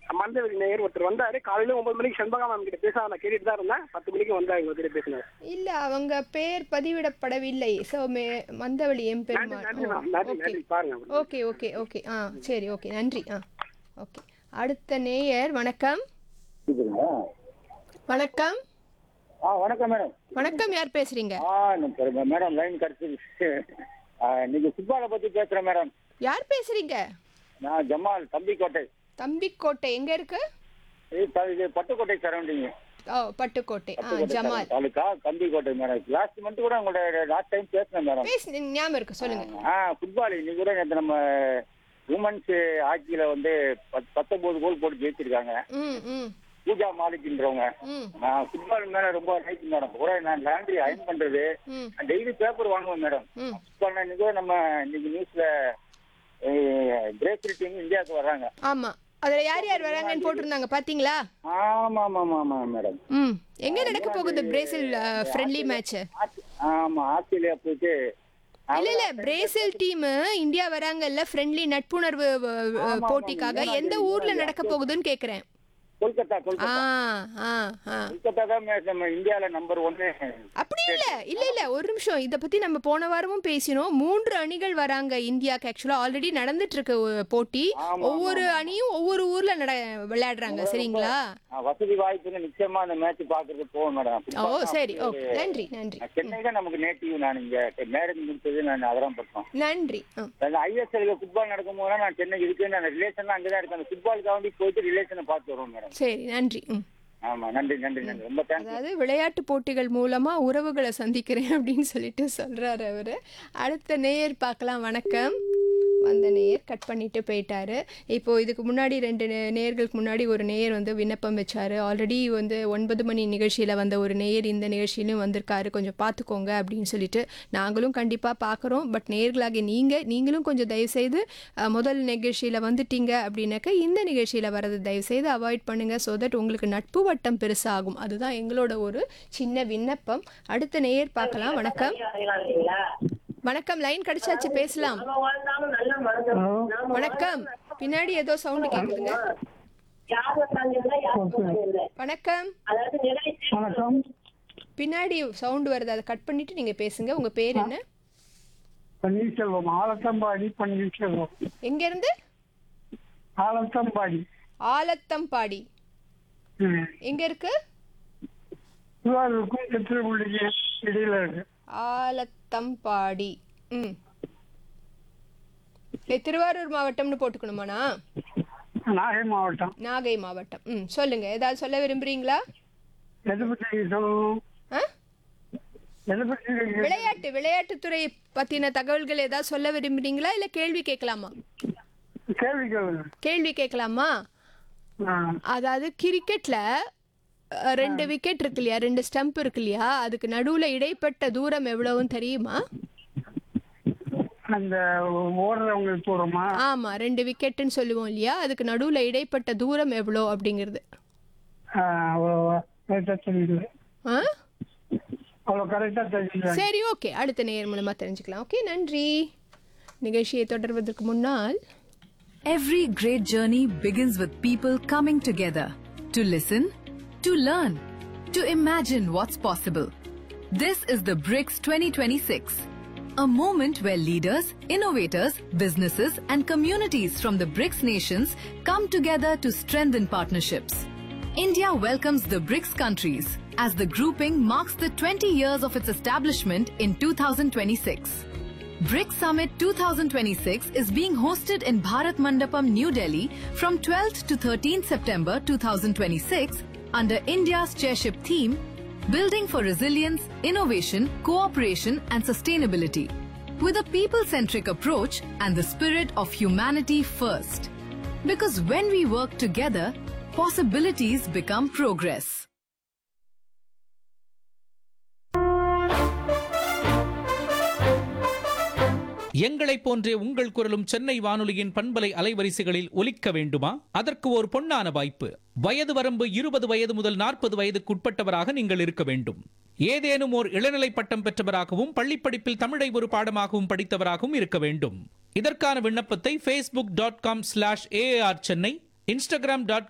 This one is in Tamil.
மந்தவெளி நேயர் ஒருத்தர் வந்தாரு காலையில ஒன்பது மணிக்கு செண்பகா மேம் கிட்ட பேச நான் கேட்டுட்டு தான் இருந்தேன் பத்து மணிக்கு வந்தாரு உங்ககிட்ட பேசினாரு இல்ல அவங்க பெயர் பதிவிடப்படவில்லை சோ மே மந்தவழி எம் நன்றி நன்றி மேம் பெருமாள் நன்றி ஓகே நன்றி பாருங்க ஓகே ஓகே ஓகே ஆ சரி ஓகே நன்றி ஆ ஓகே அடுத்த நேயர் வணக்கம் வணக்கம் ஆ வணக்கம் மேடம் வணக்கம் யார் பேசுறீங்க ஆ நம்ம மேடம் லைன் கிடைச்சிருச்சு ஆ, இன்னைக்கு ஃபுட்பாலை பத்தி பேசுறேன் மேடம் யார் பேசுறீங்க நான் ஜமால் தம்பிக்கோட்டை தம்பிக்கோட்டை எங்க இருக்கு இது ப- இது பட்டுக்கோட்டை சரௌண்டிங் ஓ பட்டுக்கோட்டை ஆ Jamal taluka Thambikottai madam last month கூட உங்களோட லாஸ்ட் டைம் பேசினேன் மேடம் பேசு ஞாபகம் இருக்கு சொல்லுங்க ஆ ஃபுட்பால் இன்னைக்கு கூட நேத்து நம்ம உமன்ஸ் ஹாக்கியில வந்து பத்- பத்தொன்பது கோல் போட்டு ஜெயிச்சிருக்காங்க ம் ம் பூஜா மாலிக்ன்றவங்க ம் நான் ஃபுட்பால் மேல ரொம்ப லைக் மேடம் கூட நான் லாண்ட்ரி அயன் பண்றது ம் டெய்லி பேப்பர் வாங்குவேன் மேடம் ம் ஃபுட்பால் இன்னைக்கு கூட நம்ம இன்னைக்கு நியூஸ்ல பிரேசில் டீம் இந்தியாவுக்கு வர்றாங்க ஆமா அதுல யார் யார் வராங்கன்னு போட்டிருந்தாங்க பாத்தீங்களா ஆமா ஆமா ஆமா ஆமா மேடம் ம் எங்க நடக்க போகுது பிரேசில் ஃப்ரெண்ட்லி மேட்ச் ஆஸ்தி- ஆமா ஆஸ்திரேலியா போயிட்டு இல்ல இல்ல பிரேசில் டீம் இந்தியா வராங்கல்ல ஃப்ரெண்ட்லி நட்புணர்வு அஹ், அஹ், போட்டிக்காக எந்த ஊர்ல நடக்க போகுதுன்னு கேக்குறேன் கொல்கத்தா ஆ கொல்கத்தா ஆ ஆ கொல்கத்தா தான் மே- நம்ம இந்தியால நம்பர் ஒன்னு அப்படி இல்ல இல்ல இல்ல ஒரு நிமிஷம் இத பத்தி நம்ம போன வாரமும் பேசினோம் மூன்று அணிகள் வராங்க இந்தியாக்கு ஆக்சுவலா ஆல்ரெடி நடந்துட்டு இருக்கு ஒ- போட்டி ஆமா, ஒவ்வொரு அணியும் ஒவ்வொரு ஊர்ல நட விளையாடுறாங்க சரிங்களா வசதி வாய்ப்புன்னு நிச்சயமா அந்த மேட்ச் பாக்குறது போவோம் மேடம் ஓ சரி ஓகே நன்றி நன்றி சென்னை தான் நமக்கு நேட்டிவ் நான் இங்க மேரேஜ் முடிச்சது நான் அதெல்லாம் பட்டோம் நன்றி ஆ ஐஎஸ்எல் ஃபுட்பால் நடக்கும் போது நான் சென்னை இருக்கு நான் ரிலேஷன் அங்கதான் இருக்கு அந்த ஃபுட்பாலுக்கு வேண்டி போயிட்டு ரிலேஷனை பார்த்து வருவோம் மேடம் சரி நன்றி ம் ஆமா நன்றி நன்றி நன்றி ரொம்ப தேங்க்ஸ் அதாவது விளையாட்டு போட்டிகள் மூலமா உறவுகளை சந்திக்கிறேன் அப்படின்னு சொல்லிட்டு சொல்றாரு அவரு அடுத்த நேயர் பார்க்கலாம் வணக்கம் வந்த நேயர் கட் பண்ணிட்டு போயிட்டாரு இப்போ இதுக்கு முன்னாடி ரெண்டு நே- நேயர்களுக்கு முன்னாடி ஒரு நேயர் வந்து விண்ணப்பம் வச்சாரு ஆல்ரெடி வந்து ஒன்பது மணி நிகழ்ச்சியில வந்த ஒரு நேயர் இந்த நிகழ்ச்சியிலும் வந்திருக்காரு கொஞ்சம் பார்த்துக்கோங்க அப்படின்னு சொல்லிட்டு நாங்களும் கண்டிப்பா பார்க்குறோம் பட் நேயர்களாகிய நீங்க நீங்களும் கொஞ்சம் தயவு செய்து அஹ், முதல் நிகழ்ச்சியில வந்துட்டீங்க அப்படின்னாக்க இந்த நிகழ்ச்சியில வரது தயவு செய்து அவாய்ட் பண்ணுங்க ஸோ தட் உங்களுக்கு நட்பு வட்டம் பெருசாகும் அதுதான் எங்களோட ஒரு சின்ன விண்ணப்பம் அடுத்த நேயர் பார்க்கலாம் வணக்கம் வணக்கம் லைன் கிடைச்சாச்சு பேசலாம் வணக்கம் பின்னாடி ஏதோ சவுண்ட் கேக்குதுங்க வணக்கம் வணக்கம் பின்னாடி சவுண்ட் வருது அதை கட் பண்ணிட்டு நீங்க பேசுங்க உங்க பேர் என்ன பன்னீர்செல்வம் ஆலத்தம்பாடி பன்னீர்செல்வம் எங்க இருந்து ஆலத்தம்பாடி ஆலத்தம்பாடி ம். எங்க இருக்கு திருவாரூருக்கும் திருச்சிராப்பள்ளிக்கு இடையில இருக்கு ஆலத்தம்பாடி ம் ஏ, திருவாரூர் மாவட்டம்னு போட்டுக்கணுமாண்ணா நாகை மாவட்டம் நாகை மாவட்டம் ம் சொல்லுங்க ஏதாவது சொல்ல விரும்புறீங்களா எதை பத்தி சொல்லணும் ஆ எதை பத்தி விளையாட்டு விளையாட்டுத்துறை பத்தின தகவல்கள் ஏதாவது சொல்ல விரும்புறீங்களா இல்ல கேள்வி கேட்கலாமா கேள்வி கேளுங்க கேள்வி கேட்கலாமா ஆ. அதாவது கிரிக்கெட்ல அஹ், ரெண்டு விக்கெட் இருக்கு இல்லையா ரெண்டு ஸ்டம்ப் இருக்கு இல்லையா அதுக்கு நடுவுல இடைப்பட்ட தூரம் எவ்வளவுன்னு தெரியுமா அந்த ஓடுறவங்களுக்கு தூரமா ஆமா ரெண்டு விக்கெட்டுன்னு சொல்லுவோம் இல்லையா அதுக்கு நடுவுல இடைப்பட்ட தூரம் எவ்வளோ அப்படிங்கிறது ஆ, அவ்வளோ கரெக்டா தெரியல ஆ அவ்வளோ கரெக்டா தெரியல சரி ஓகே அடுத்த நேயர் மூலமா தெரிஞ்சுக்கலாம் ஓகே நன்றி நிகழ்ச்சியை தொடர்வதற்கு முன்னால் Every great journey begins with people coming together to listen, to learn, to imagine what's possible. This is the BRICS 2026, a moment where leaders, innovators, businesses, and communities from the BRICS nations come together to strengthen partnerships. India welcomes the BRICS countries as the grouping marks the 20 years of its establishment in 2026. BRICS Summit 2026 is being hosted in Bharat Mandapam, New Delhi from 12th to 13th September 2026 under India's chairship theme Building for Resilience, Innovation, Cooperation and Sustainability with a people-centric approach and the spirit of humanity first. Because when we work together, possibilities become progress. எங்களைப் போன்றே உங்கள் குரலும் சென்னை வானொலியின் பண்பலை அலைவரிசைகளில் ஒலிக்க வேண்டுமா அதற்கு ஒரு பொன்னான வாய்ப்பு வயது வரம்பு இருபது வயது முதல் நாற்பது வயதுக்குட்பட்டவராக நீங்கள் இருக்க வேண்டும் ஏதேனும் ஓர் இளநிலை பட்டம் பெற்றவராகவும் பள்ளிப்படிப்பில் தமிழை ஒரு பாடமாகவும் படித்தவராகவும் இருக்க வேண்டும் இதற்கான விண்ணப்பத்தை Facebook dot com slash AR Chennai Instagram dot